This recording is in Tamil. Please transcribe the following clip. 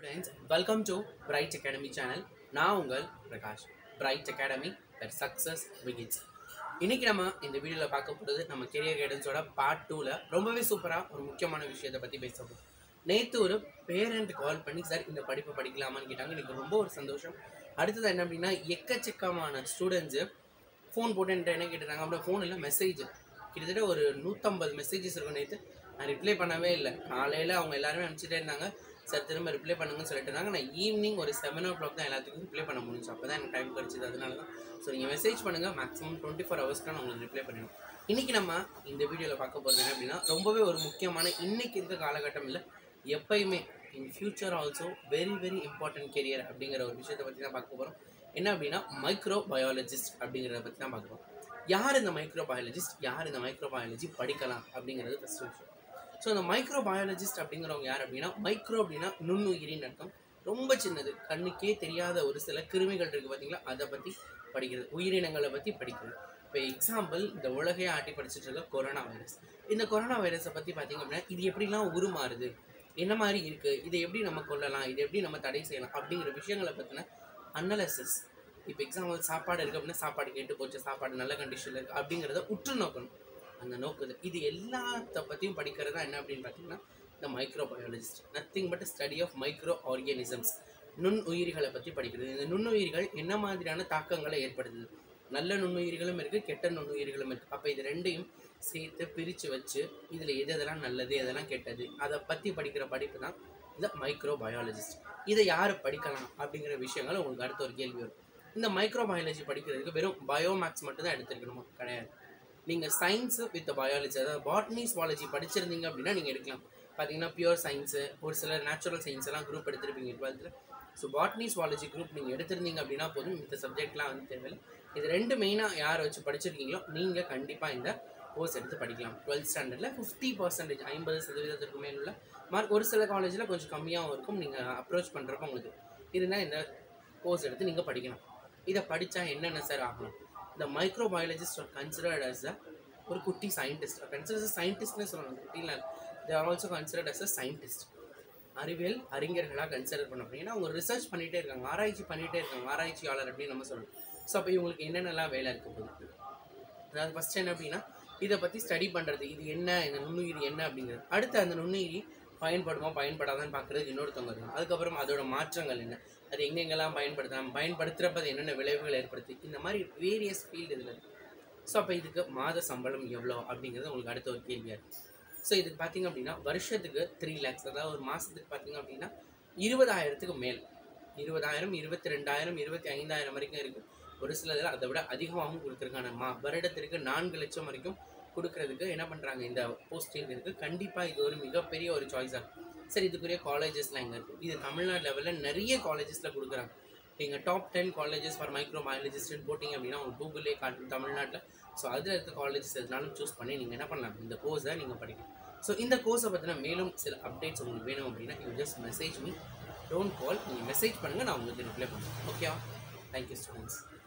students welcome to Bright Academy channel நான் உங்கள் Prakash Bright Academy that success begins இன்னைக்கு நம்ம இந்த வீடியோவில் பார்க்க போகிறது நம்ம கெரியர் கைடன்ஸோட பார்ட் டூவில் ரொம்பவே சூப்பராக ஒரு முக்கியமான விஷயத்தை பற்றி பேச போகிறோம் நேற்று ஒரு பேரண்ட் கால் பண்ணி சார் இந்த படிப்பை படிக்கலாமான்னு கேட்டாங்க எனக்கு ரொம்ப ஒரு சந்தோஷம் அடுத்தது என்ன அப்படின்னா எக்கச்சக்கமான ஸ்டூடெண்ட்ஸு ஃபோன் போட்டு என்கிட்ட என்ன கேட்டுருந்தாங்க அப்படின்னா ஃபோனில் மெசேஜ் கிட்டத்தட்ட ஒரு நூற்றம்பது மெசேஜஸ் இருக்கும் நேற்று நான் ரிப்ளை பண்ணவே இல்லை காலையில் அவங்க எல்லாருமே அனுப்பிச்சிட்டே இருந்தாங்க சார் திரும்ப ரிப்ளை பண்ணுங்கன்னு சொல்லிட்டு இருந்தாங்க நான் ஈவினிங் ஒரு செவன் ஓ கிளாக் தான் எல்லாத்துக்கும் ரிப்ளை பண்ண முடிஞ்சு அப்போ தான் எனக்கு டைம் கிடச்சிது அதனால தான் ஸோ நீங்கள் மெசேஜ் பண்ணுங்கள் மேக்ஸிமம் டுவெண்ட்டி ஃபோர் ஹவர்ஸ்க்கு நான் உங்களுக்கு ரிப்ளை பண்ணிடுவேன் இன்றைக்கி நம்ம இந்த வீடியோவில் பார்க்க போகிறது என்ன அப்படின்னா ரொம்பவே ஒரு முக்கியமான இன்னைக்கு இருக்க காலகட்டம் இல்லை எப்பயுமே in future also very very important career அப்படிங்கிற ஒரு விஷயத்தை பற்றி தான் பார்க்க போகிறோம் என்ன அப்படின்னா மைக்ரோ பயாலஜிஸ்ட் அப்படிங்கிறத பற்றி தான் பார்க்குறோம் யார் இந்த மைக்ரோ பயாலஜிஸ்ட் யார் இந்த மைக்ரோ பயாலஜி படிக்கலாம் அப்படிங்கிறது ஃபஸ்ட் விஷயம் ஸோ இந்த மைக்ரோ பயாலஜிஸ்ட் அப்படிங்கிறவங்க யார் அப்படின்னா மைக்ரோ அப்படின்னா நுண்ணுயிரின்னு அர்த்தம் ரொம்ப சின்னது கண்ணுக்கே தெரியாத ஒரு சில கிருமிகள் இருக்குது பார்த்தீங்களா அதை பற்றி படிக்கிறது உயிரினங்களை பற்றி படிக்கிறது இப்போ எக்ஸாம்பிள் இந்த உலகையே ஆட்டி படிச்சுட்டு இருக்க கொரோனா வைரஸ் இந்த கொரோனா வைரஸை பற்றி பார்த்தீங்க அப்படின்னா இது எப்படிலாம் உருமாறுது என்ன மாதிரி இருக்குது இதை எப்படி நம்ம கொல்லலாம் இதை எப்படி நம்ம தடை செய்யலாம் அப்படிங்கிற விஷயங்களை பற்றின அனலைசிஸ் இப்போ எக்ஸாம்பிள் சாப்பாடு இருக்குது அப்படின்னா சாப்பாடு கேட்டு போச்சு சாப்பாடு நல்ல கண்டிஷனில் இருக்குது அப்படிங்கிறத உற்று நோக்கணும் அந்த நோக்குது இது எல்லாத்த பற்றியும் படிக்கிறது தான் என்ன அப்படின்னு பார்த்தீங்கன்னா இந்த microbiologist nothing but study of microorganisms நுண் உயிரிகளை பற்றி படிக்கிறது இந்த நுண்ணுயிர்கள் என்ன மாதிரியான தாக்கங்களை ஏற்படுத்துது நல்ல நுண்ணுயிர்களும் இருக்குது கெட்ட நுண்ணுயிர்களும் இருக்குது அப்போ இது ரெண்டையும் சேர்த்து பிரித்து வச்சு இதில் எது எதெல்லாம் நல்லது எதெல்லாம் கெட்டது அதை பற்றி படிக்கிற படிப்பு தான் இந்த மைக்ரோ பயாலஜிஸ்ட் இதை யார் படிக்கலாம் அப்படிங்கிற விஷயங்கள் உங்களுக்கு அடுத்த ஒரு கேள்வி வரும் இந்த மைக்ரோ பயாலஜி படிக்கிறதுக்கு வெறும் பயோமேக்ஸ் மட்டும் தான் எடுத்துருக்கணுமா கிடையாது நீங்கள் சயின்ஸு வித் பயாலஜி அதாவது பாட்னி சுவாலஜி படிச்சிருந்தீங்க அப்படின்னா நீங்கள் எடுக்கலாம் பார்த்தீங்கன்னா பியூர் சயின்ஸு ஒரு சில நேச்சுரல் சயின்ஸ் எல்லாம் குரூப் எடுத்திருப்பீங்க டுவெல்த்தில் ஸோ பாட்னி சுவாலஜி குரூப் நீங்கள் எடுத்திருந்தீங்க அப்படின்னா போதும் இந்த சப்ஜெக்ட்லாம் வந்து தேவையில்லை இது ரெண்டு மெயினாக யாரை வச்சு படிச்சிருக்கீங்களோ நீங்கள் கண்டிப்பாக இந்த கோர்ஸ் எடுத்து படிக்கலாம் டுவெல்த் ஸ்டாண்டர்டில் ஃபிஃப்டி பர்சன்டேஜ் ஐம்பது சதவீதத்திற்கு மேல் உள்ள மார்க் ஒரு சில காலேஜில் கொஞ்சம் கம்மியாகவும் இருக்கும் நீங்கள் அப்ரோச் பண்ணுறப்ப உங்களுக்கு இருந்தால் இந்த கோர்ஸ் எடுத்து நீங்கள் படிக்கலாம் இதை படித்தா என்னென்ன சார் ஆகணும் இந்த microbiologist are considered as a ஒரு குட்டி சயின்டிஸ்ட் கன்சிடர் சயின்டிஸ்ட்னு சொல்லணும் குட்டியில் they are also considered as a scientist அறிவியல் அறிஞர்களாக கன்சிடர் பண்ண ஏன்னா அவங்க ரிசர்ச் பண்ணிகிட்டே இருக்காங்க ஆராய்ச்சி பண்ணிகிட்டே இருக்காங்க ஆராய்ச்சியாளர் அப்படின்னு நம்ம சொல்லணும் ஸோ அப்போ இவங்களுக்கு என்னென்னலாம் வேலை இருக்க போகுது அதாவது ஃபஸ்ட் என்ன அப்படின்னா இதை பற்றி ஸ்டடி பண்ணுறது இது என்ன இந்த நுண்ணுயிரி என்ன அப்படிங்கிறது அடுத்து அந்த நுண்ணுயிரி பயன்படுமா பயன்படாதான்னு பார்க்குறதுக்கு இன்னொருத்தவங்க இருக்கும் அதுக்கப்புறம் அதோட மாற்றங்கள் என்ன அது எங்கெங்கெல்லாம் பயன்படுத்தலாம் பயன்படுத்துகிறப்ப அது என்னென்ன விளைவுகள் ஏற்படுத்தி இந்த மாதிரி வேரியஸ் ஃபீல்டு இதில் இருக்குது ஸோ அப்போ இதுக்கு மாத சம்பளம் எவ்வளோ அப்படிங்கிறது உங்களுக்கு அடுத்த ஒரு கேள்வியாக இருக்குது ஸோ இதுக்கு பார்த்தீங்க அப்படின்னா வருஷத்துக்கு த்ரீ லேக்ஸ் அதாவது ஒரு மாதத்துக்கு பார்த்தீங்க அப்படின்னா இருபதாயிரத்துக்கு மேல் இருபதாயிரம் இருபத்தி ரெண்டாயிரம் இருபத்தி ஐந்தாயிரம் வரைக்கும் இருக்குது ஒரு சில இதில் அதை விட அதிகமாகவும் கொடுத்துருக்காங்க மா வருடத்திற்கு நான்கு லட்சம் வரைக்கும் கொடுக்கறதுக்கு என்ன பண்ணுறாங்க இந்த போஸ்டிங் இருக்குது கண்டிப்பாக இது ஒரு மிகப்பெரிய ஒரு சாய்ஸாக சரி இதுக்குரிய காலேஜஸ்லாம் இங்கே இருக்குது இது தமிழ்நாடு லெவலில் நிறைய காலேஜஸில் கொடுக்குறாங்க நீங்கள் டாப் டென் காலேஜஸ் ஃபார் மைக்ரோ பயாலஜிஸ்ட்னு போட்டிங்க அப்படின்னா உங்களுக்கு கூகுளே காட்டும் தமிழ்நாட்டில் ஸோ அதில் இருக்க காலேஜஸ் எதுனாலும் சூஸ் பண்ணி நீங்கள் என்ன பண்ணலாம் இந்த கோர்ஸை நீங்கள் படிக்கலாம் ஸோ இந்த கோர்ஸை பற்றின மேலும் சில அப்டேட்ஸ் உங்களுக்கு வேணும் அப்படின்னா you just message me don't call நீங்கள் மெசேஜ் பண்ணுங்கள் நான் உங்களுக்கு ரிப்ளை பண்ணுறேன் ஓகேவா தேங்க்யூ ஸ்டூடெண்ட்ஸ்